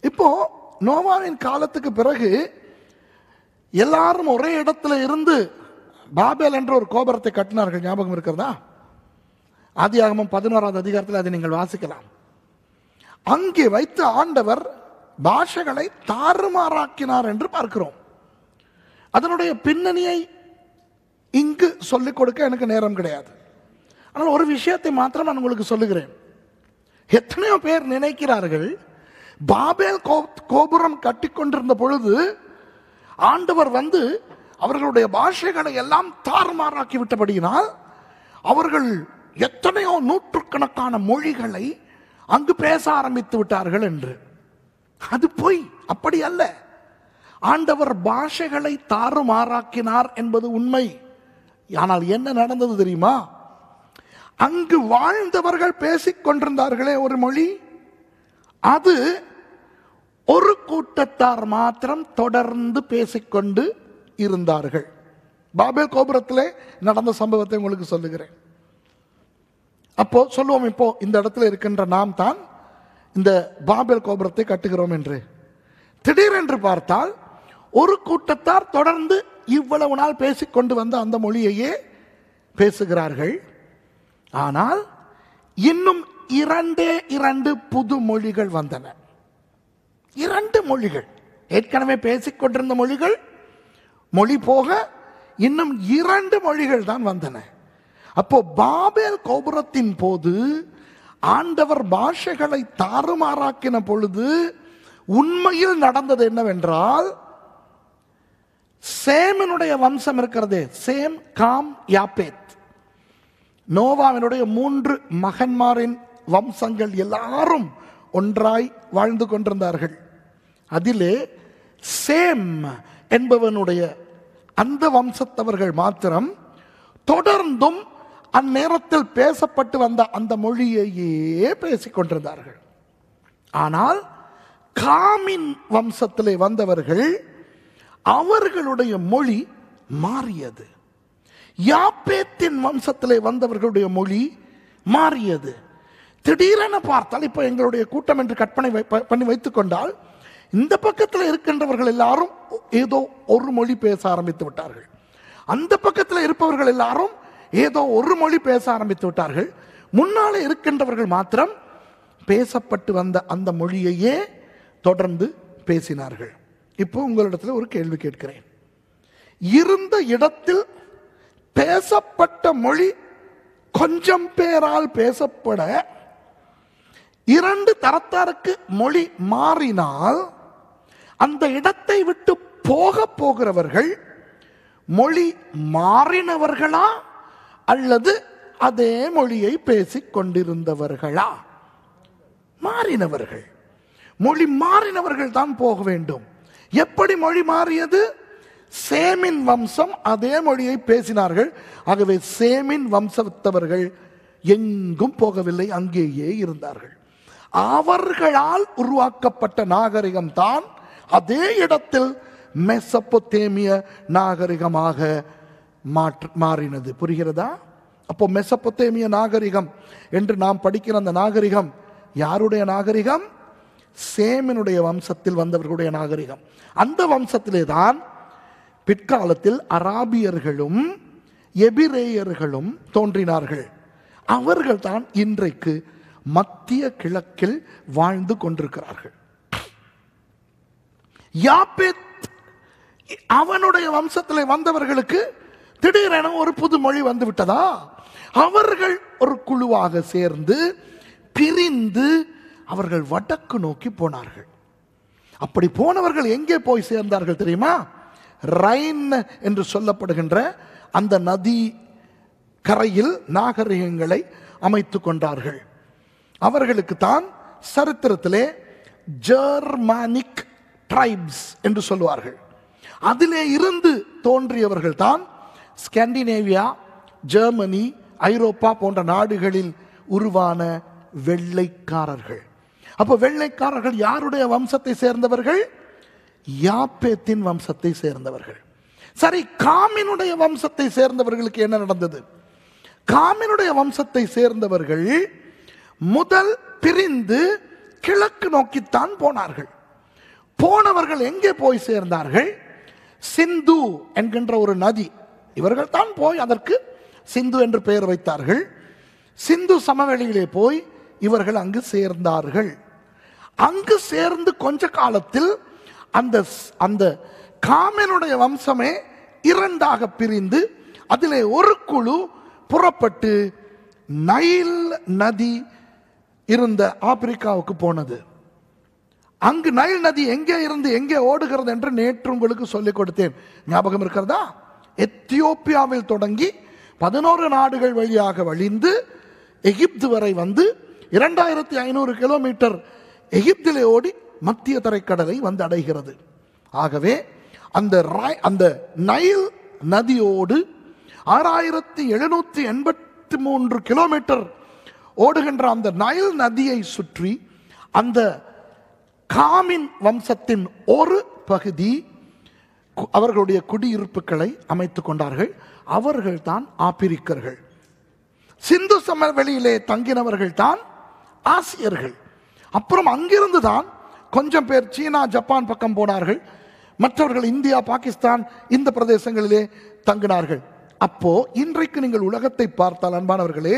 இப்போ நோவாவின் காலத்துக்கு பிறகு எல்லாரும் ஒரே இடத்துல இருந்து பாபேல் என்ற ஒரு கோபுரத்தை கட்டினார்கள் ஞாபகம் இருக்கிறதா ஆதியாகமம் பதினோராவது அதிகாரத்தில் அதை நீங்கள் வாசிக்கலாம் அங்கே வைத்து ஆண்டவர் பாஷைகளை தாறுமாறாக்கினார் என்று பார்க்கிறோம் அதனுடைய பின்னணியை இங்கு சொல்லிக் கொடுக்க எனக்கு நேரம் கிடையாது ஆனால் ஒரு விஷயத்தை மாத்திரம் நான் உங்களுக்கு சொல்லுகிறேன் எத்தனையோ பேர் நினைக்கிறார்கள் பாபேல் கோ- கோபுரம் கட்டிக்கொண்டிருந்த பொழுது ஆண்டவர் வந்து அவர்களுடைய பாஷைகளை எல்லாம் தாறுமாறாக்கி விட்டபடியினால் அவர்கள் எத்தனையோ நூற்றுக்கணக்கான மொழிகளை அங்கு பேச ஆரம்பித்து விட்டார்கள் என்று அது பொய் அப்படி அல்ல ஆண்டவர் பாஷைகளை தாறுமாறாக்கினார் என்பது உண்மை ஆனால் என்ன நடந்தது தெரியுமா அங்கு வாழ்ந்தவர்கள் பேசிக் கொண்டிருந்தார்களே ஒரு மொழி அது ஒரு கூட்டத்தார் மாத்திரம் தொடர்ந்து பேசிக்கொண்டு இருந்தார்கள் பாபேல் கோபுரத்திலே நடந்த சம்பவத்தை உங்களுக்கு சொல்லுகிறேன் அப்போ சொல்லுவோம் இப்போ இந்த இடத்துல இருக்கின்ற நாம் தான் இந்த பாபேல் கோபுரத்தை கட்டுகிறோம் என்று திடீரென்று பார்த்தால் ஒரு கூட்டத்தார் தொடர்ந்து இவ்வளவு நாள் பேசிக்கொண்டு வந்த அந்த மொழியையே பேசுகிறார்கள் ஆனால் இன்னும் இரண்டே இரண்டு புது மொழிகள் வந்தன இரண்டு மொழிகள் ஏற்கனவே பேசிக்கொண்டிருந்த மொழிகள் மொழி போக இன்னும் இரண்டு மொழிகள் தான் வந்தன அப்போ பாபேல் கோபுரத்தின் போது ஆண்டவர் பாஷைகளை தாறுமாறாக்கின பொழுது உண்மையில் நடந்தது என்னவென்றால் சேமனுடைய வம்சம் இருக்கிறதே சேம் காம் யாப்பேத் நோவாவினுடைய மூன்று மகன்மாரின் வம்சங்கள் எல்லாரும் ஒன்றாய் வாழ்ந்து கொண்டிருந்தார்கள் அதிலே சேம் என்பவனுடைய அந்த வம்சத்தவர்கள் மாத்திரம் தொடர்ந்தும் அந்நேரத்தில் பேசப்பட்டு வந்த அந்த மொழியையே பேசிக் கொண்டிருந்தார்கள் ஆனால் காமின் வம்சத்திலே வந்தவர்கள் அவர்களுடைய மொழி மாறியது யாப்பேத்தின் வம்சத்திலே வந்தவர்களுடைய மொழி மாறியது திடீரென பார்த்தால் இப்போ எங்களுடைய கூட்டம் என்று கற்பனை வை- ப- பண்ணி வைத்துக் கொண்டால் இந்த பக்கத்தில் இருக்கின்றவர்கள் எல்லாரும் ஏதோ ஒரு மொழி பேச ஆரம்பித்து விட்டார்கள் அந்த பக்கத்தில் இருப்பவர்கள் எல்லாரும் ஏதோ ஒரு மொழி பேச ஆரம்பித்து விட்டார்கள் முன்னாலே இருக்கின்றவர்கள் மாத்திரம் பேசப்பட்டு வந்த அந்த மொழியையே தொடர்ந்து பேசினார்கள் இப்போ உங்களிடத்தில் ஒரு கேள்வி கேட்கிறேன் இருந்த இடத்தில் பேசப்பட்ட மொழி கொஞ்சம் பேரால் பேசப்பட இரண்டு தரத்தாருக்கு மொழி மாறினால் அந்த இடத்தை விட்டு போக போகிறவர்கள் மொழி மாறினவர்களா அல்லது அதே மொழியை பேசிக் கொண்டிருந்தவர்களா மாறினவர்கள் மொழி மாறினவர்கள் தான் போக வேண்டும் எப்படி மொழி மாறியது சேமின் வம்சம் அதே மொழியை பேசினார்கள் ஆகவே சேமின் வம்சத்தவர்கள் எங்கும் போகவில்லை அங்கேயே இருந்தார்கள் அவர்களால் உருவாக்கப்பட்ட நாகரிகம் தான் அதே இடத்தில் மெசப்பொத்தேமிய நாகரிகமாக மாற்று மாறினது புரிகிறதா அப்போ மெசப்பொத்தேமிய நாகரிகம் என்று நாம் படிக்கிற அந்த நாகரிகம் யாருடைய நாகரிகம் சேமினுடைய வம்சத்தில் வந்தவர்களுடைய நாகரிகம் அந்த வம்சத்திலே தான் பிற்காலத்தில் அராபியர்களும் எபிரேயர்களும் தோன்றினார்கள் அவர்கள் தான் இன்றைக்கு மத்திய கிழக்கில் வாழ்ந்து கொண்டிருக்கிறார்கள் யாப்பேத் அவனுடைய வம்சத்தில் வந்தவர்களுக்கு திடீரென ஒரு புது மொழி வந்து விட்டதா அவர்கள் ஒரு குழுவாக சேர்ந்து பிரிந்து அவர்கள் வடக்கு நோக்கி போனார்கள் அப்படி போனவர்கள் எங்கே போய் சேர்ந்தார்கள் தெரியுமா ரைன் என்று சொல்லப்படுகின்ற அந்த நதி கரையில் நாகரிகங்களை அமைத்து கொண்டார்கள் அவர்களுக்கு தான் சரித்திரத்திலே ஜெர்மானிக் ட்ரைப்ஸ் என்று சொல்லுவார்கள் அதிலே இருந்து தோன்றியவர்கள் தான் ஸ்கண்டினேவியா ஜெர்மனி ஐரோப்பா போன்ற நாடுகளில் உருவான வெள்ளைக்காரர்கள் அப்போ வெள்ளைக்காரர்கள் யாருடைய வம்சத்தை சேர்ந்தவர்கள் யாப்பேத்தின் வம்சத்தை சேர்ந்தவர்கள் சரி காமினுடைய வம்சத்தை சேர்ந்தவர்களுக்கு என்ன நடந்தது காமினுடைய வம்சத்தை சேர்ந்தவர்கள் முதல் பிரிந்து கிழக்கு நோக்கித்தான் போனார்கள் போனவர்கள் எங்கே போய் சேர்ந்தார்கள் சிந்து என்கின்ற ஒரு நதி இவர்கள் தான் போய் அதற்கு சிந்து என்று பெயர் வைத்தார்கள் சிந்து சமவெளியிலே போய் இவர்கள் அங்கு சேர்ந்தார்கள் அங்கு சேர்ந்து கொஞ்ச காலத்தில் அந்த அந்த காமனுடைய வம்சமே இரண்டாக பிரிந்து அதிலே ஒரு குழு புறப்பட்டு நைல் நதி இருந்த ஆப்பிரிக்காவுக்கு போனது அங்கு நைல் நதி எங்கே இருந்து எங்கே ஓடுகிறது என்று நேற்று உங்களுக்கு சொல்லிக் கொடுத்தேன் ஞாபகம் இருக்கிறதா எத்தியோப்பியாவில் தொடங்கி பதினோரு நாடுகள் வழியாக வழிந்து எகிப்து வரை வந்து இரண்டாயிரத்தி ஐநூறு கிலோமீட்டர் எகிப்திலே ஓடி மத்திய தரைக்கடலை வந்து அடைகிறது ஆகவே அந்த ராய்- அந்த நைல் நதியோடு ஆறாயிரத்தி எழுநூத்தி எண்பத்தி மூன்று கிலோமீட்டர் ஓடுகின்ற அந்த நைல் நதியை சுற்றி அந்த காமின் வம்சத்தின் ஒரு பகுதி கு- அவர்களுடைய குடியிருப்புகளை அமைத்துக் கொண்டார்கள் அவர்கள் தான் ஆப்பிரிக்கர்கள் சிந்து சமவெளியிலே தங்கினவர்கள் தான் ஆசியர்கள் அப்புறம் அங்கிருந்து தான் கொஞ்சம் பேர் சீனா ஜப்பான் பக்கம் போனார்கள் மற்றவர்கள் இந்தியா பாகிஸ்தான் இந்த பிரதேசங்களிலே தங்கினார்கள் அப்போ இன்றைக்கு நீங்கள் உலகத்தை பார்த்தால் அன்பானவர்களே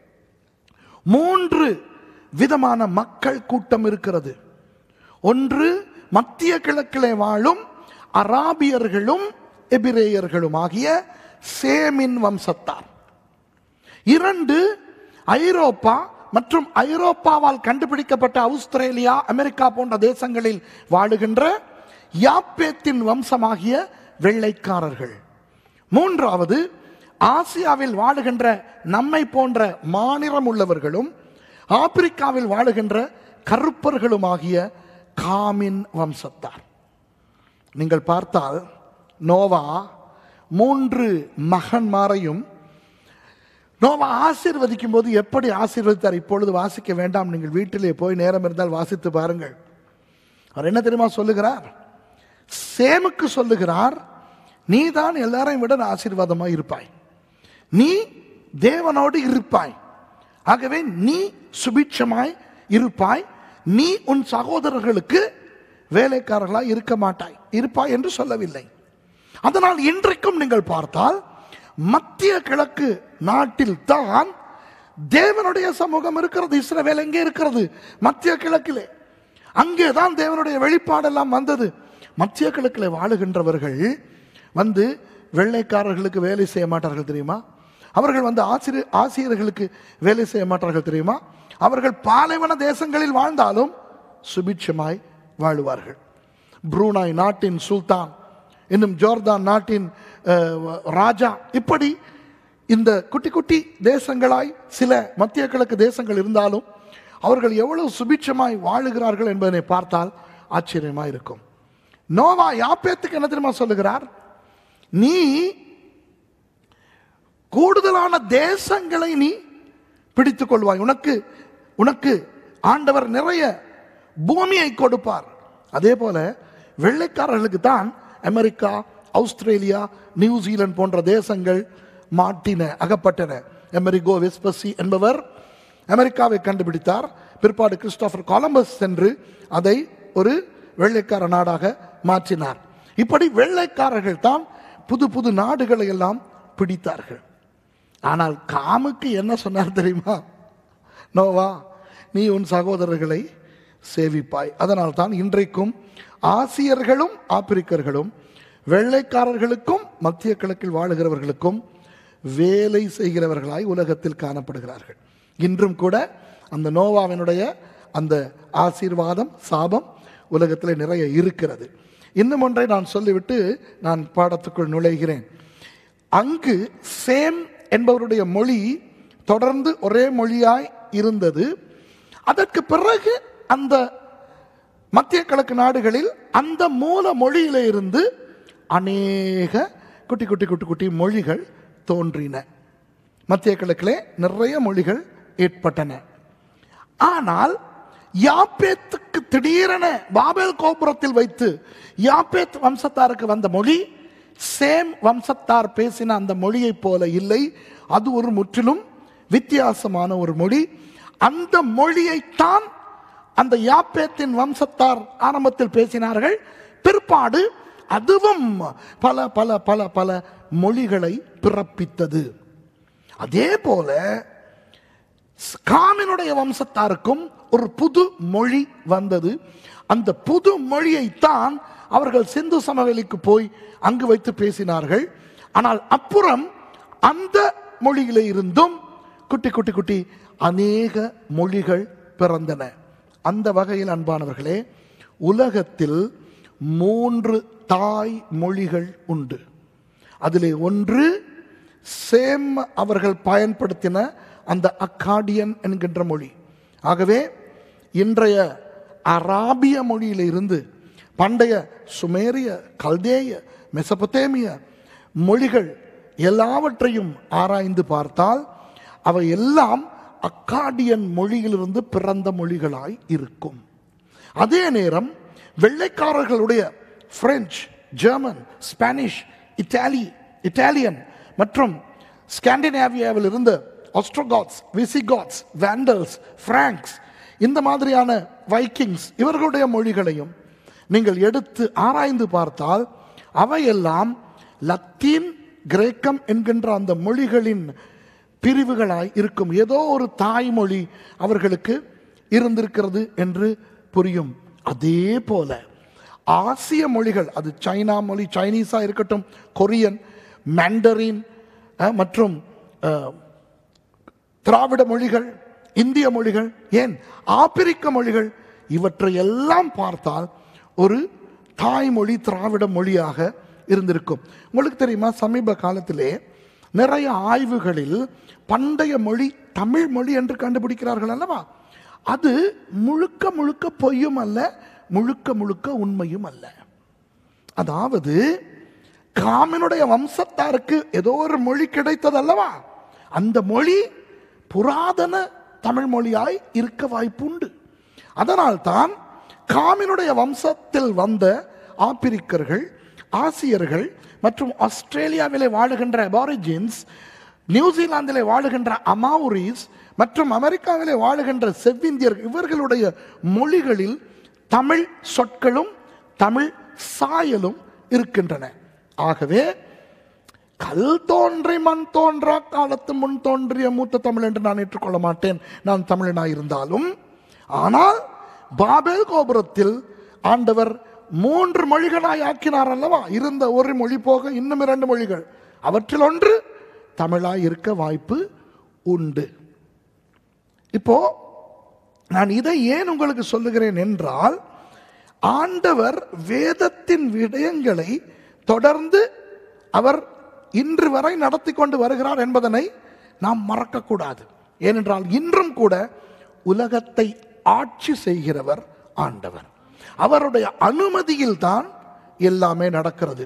மூன்று விதமான மக்கள் கூட்டம் இருக்கிறது ஒன்று மத்திய கிழக்கிலே வாழும் அராபியர்களும் எபிரேயர்களும் ஆகிய சேமின் வம்சத்தார் இரண்டு ஐரோப்பா மற்றும் ஐரோப்பாவால் கண்டுபிடிக்கப்பட்ட ஆஸ்திரேலியா அமெரிக்கா போன்ற தேசங்களில் வாழுகின்ற யாப்பேத்தின் வம்சமாகிய வெள்ளைக்காரர்கள் மூன்றாவது ஆசியாவில் வாழுகின்ற நம்மை போன்ற மாநிலம் உள்ளவர்களும் ஆப்பிரிக்காவில் வாழுகின்ற கருப்பர்களுமாகிய காமின் வம்சத்தார் நீங்கள் பார்த்தால் நோவா மூன்று மகன்மாரையும் நோவா ஆசீர்வதிக்கும் போது எப்படி ஆசீர்வதித்தார் இப்பொழுது வாசிக்க வேண்டாம் நீங்கள் வீட்டிலே போய் நேரம் இருந்தால் வாசித்து பாருங்கள் அவர் என்ன தெரியுமா சொல்லுகிறார் சேமுக்கு சொல்லுகிறார் நீ தான் எல்லாரையும் விட ஆசீர்வாதமாய் இருப்பாய் நீ தேவனோடு இருப்பாய் ஆகவே நீ சுபிட்சமாய் இருப்பாய் நீ உன் சகோதரர்களுக்கு வேலைக்காரர்களாய் இருக்க மாட்டாய் இருப்பாய் என்று சொல்லவில்லை அதனால் இன்றைக்கும் நீங்கள் பார்த்தால் மத்திய கிழக்கு நாட்டில் தான் தேவனுடைய சமூகம் இருக்கிறது இஸ்ரவேல் எங்கே இருக்கிறது மத்திய கிழக்கிலே அங்கே தான் தேவனுடைய வெளிப்பாடெல்லாம் வந்தது மத்திய கிழக்கிலே வாழுகின்றவர்கள் வந்து வெள்ளைக்காரர்களுக்கு வேலை செய்ய மாட்டார்கள் தெரியுமா அவர்கள் வந்து ஆசிரியர் ஆசிரியர்களுக்கு வேலை செய்ய மாட்டார்கள் தெரியுமா அவர்கள் பாலைவன தேசங்களில் வாழ்ந்தாலும் சுபிட்சமாய் வாழுவார்கள் ப்ரூனாய் நாட்டின் சுல்தான் இன்னும் ஜோர்தான் நாட்டின் அஹ், ராஜா இப்படி இந்த குட்டி குட்டி தேசங்களாய் சில மத்திய கிழக்கு தேசங்கள் இருந்தாலும் அவர்கள் எவ்வளவு சுபிட்சமாய் வாழுகிறார்கள் என்பதனை பார்த்தால் ஆச்சரியமாய் இருக்கும் நோவா யாப்பேத்துக்கு என்ன தெரியுமா சொல்லுகிறார் நீ கூடுதலான தேசங்களை நீ பிடித்துக் கொள்வாய் உனக்கு உனக்கு ஆண்டவர் நிறைய பூமியை கொடுப்பார் அதே போல வெள்ளைக்காரர்களுக்கு தான் அமெரிக்கா ஆஸ்திரேலியா நியூசிலாந்து போன்ற தேசங்கள் மாட்டின அகப்பட்டன எமரிகோ வெஸ்பசி என்பவர் அமெரிக்காவை கண்டுபிடித்தார் பிற்பாடு கிறிஸ்டோபர் கொலம்பஸ் சென்று அதை ஒரு வெள்ளைக்கார நாடாக மாற்றினார் இப்படி வெள்ளைக்காரர்கள் தான் புது புது நாடுகளை எல்லாம் பிடித்தார்கள் ஆனால் காமுக்கு என்ன சொன்னார் தெரியுமா நோவா நீ உன் சகோதரர்களை சேவிப்பாய் அதனால் தான் இன்றைக்கும் ஆசியர்களும் ஆப்பிரிக்கர்களும் வெள்ளைக்காரர்களுக்கும் மத்திய கிழக்கில் வாழுகிறவர்களுக்கும் வேலை செய்கிறவர்களாய் உலகத்தில் காணப்படுகிறார்கள் இன்றும் கூட அந்த நோவாவினுடைய அந்த ஆசீர்வாதம் சாபம் உலகத்தில் நிறைய இருக்கிறது இன்னும் ஒன்றை நான் சொல்லிவிட்டு நான் பாடத்துக்குள் நுழைகிறேன் அங்கு சேம் என்பவருடைய மொழி தொடர்ந்து ஒரே மொழியாய் இருந்தது அதற்கு பிறகு அந்த மத்திய கிழக்கு நாடுகளில் அந்த மூல மொழியிலே இருந்து அநேக குட்டி குட்டி குட்டி குட்டி மொழிகள் தோன்றின மத்திய கிழக்கிலே நிறைய மொழிகள் ஏற்பட்டன ஆனால் யாப்பேத்துக்கு திடீரென பாபேல் கோபுரத்தில் வைத்து யாப்பேத் வம்சத்தாருக்கு வந்த மொழி சேம் வம்சத்தார் பேசின அந்த மொழியைப் போல இல்லை அது ஒரு முற்றிலும் வித்தியாசமான ஒரு மொழி அந்த மொழியைத்தான் அந்த யாப்பேத்தின் வம்சத்தார் ஆரம்பத்தில் பேசினார்கள் பிற்பாடு அதுவும் பல பல பல பல மொழிகளை பிறப்பித்தது அதே போல காமினுடைய வம்சத்தாருக்கும் ஒரு புது மொழி வந்தது அந்த புது மொழியைத்தான் அவர்கள் சிந்து சமவெளிக்கு போய் அங்கு வைத்து பேசினார்கள் ஆனால் அப்புறம் அந்த மொழியிலே இருந்தும் குட்டி குட்டி குட்டி அநேக மொழிகள் பிறந்தன அந்த வகையில் அன்பானவர்களே உலகத்தில் மூன்று தாய் மொழிகள் உண்டு அதிலே ஒன்று சேம் அவர்கள் பயன்படுத்தின அந்த அக்காடியன் என்கின்ற மொழி ஆகவே இன்றைய அராபிய மொழியில இருந்து பண்டைய சுமேரிய கல்தேய மெசபொத்தேமிய மொழிகள் எல்லாவற்றையும் ஆராய்ந்து பார்த்தால் அவை எல்லாம் அக்காடியன் மொழியிலிருந்து பிறந்த மொழிகளாய் இருக்கும் அதே நேரம் வெள்ளைக்காரர்களுடைய French German Spanish Italy Italian மற்றும் ஸ்காண்டினேவியாவில் இருந்து ஆஸ்ட்ரோகாட்ஸ் விசிகாட்ஸ் வேண்டல்ஸ் பிராங்க்ஸ் இந்த மாதிரியான வைக்கிங்ஸ் இவர்களுடைய மொழிகளையும் நீங்கள் எடுத்து ஆராய்ந்து பார்த்தால் அவையெல்லாம் லத்தீன் கிரேக்கம் என்கின்ற அந்த மொழிகளின் பிரிவுகளாய் இருக்கும் ஏதோ ஒரு தாய்மொழி அவர்களுக்கு இருந்திருக்கிறது என்று புரியும் அதே போல ஆசிய மொழிகள் அது சைனா மொழி சைனீஸா இருக்கட்டும் கொரியன் மேண்டரின் அஹ், மற்றும் அஹ், திராவிட மொழிகள் இந்திய மொழிகள் ஏன் ஆப்பிரிக்க மொழிகள் இவற்றை எல்லாம் பார்த்தால் ஒரு தாய்மொழி திராவிட மொழியாக இருந்திருக்கும் உங்களுக்கு தெரியுமா சமீப காலத்திலே நிறைய ஆய்வுகளில் பண்டைய மொழி தமிழ் மொழி என்று கண்டுபிடிக்கிறார்கள் அல்லவா அது முழுக்க முழுக்க பொய்யும் அல்ல முழுக்க முழுக்க உண்மையும் அல்ல அதாவது காமனுடைய வம்சத்தாருக்கு ஏதோ ஒரு மொழி கிடைத்தது அல்லவா அந்த மொழி புராதன தமிழ் மொழியாய் இருக்க வாய்ப்புண்டு அதனால்தான் காமினுடைய வம்சத்தில் வந்த ஆப்பிரிக்கர்கள் ஆசியர்கள் மற்றும் ஆஸ்திரேலியாவிலே வாழுகின்ற அபாரிஜின்ஸ் நியூசிலாந்திலே வாழுகின்ற அமாவுரிஸ் மற்றும் அமெரிக்காவிலே வாழுகின்ற செவ்விந்தியர் இவர்களுடைய மொழிகளில் தமிழ் சொற்களும் தமிழ் சாயலும் இருக்கின்றன ஆகவே கல் தோன்றி மண் தோன்றா காலத்து முன் தோன்றிய மூத்த தமிழ் என்று நான் ஏற்றுக்கொள்ள மாட்டேன் நான் தமிழனாய் இருந்தாலும் ஆனால் பாபேல் கோபுரத்தில் ஆண்டவர் மூன்று மொழிகளாய் ஆக்கினார் அல்லவா இருந்த ஒரு மொழி போக இன்னும் இரண்டு மொழிகள் அவற்றில் ஒன்று தமிழாய் இருக்க வாய்ப்பு உண்டு இப்போ நான் இதை ஏன் உங்களுக்கு சொல்லுகிறேன் என்றால் ஆண்டவர் வேதத்தின் விடயங்களை தொடர்ந்து அவர் இன்று வரை நடத்தி கொண்டு வருகிறார் என்பதனை நாம் மறக்கக்கூடாது ஏனென்றால் இன்றும் கூட உலகத்தை ஆட்சி செய்கிறவர் ஆண்டவர் அவருடைய அனுமதியில் தான் எல்லாமே நடக்கிறது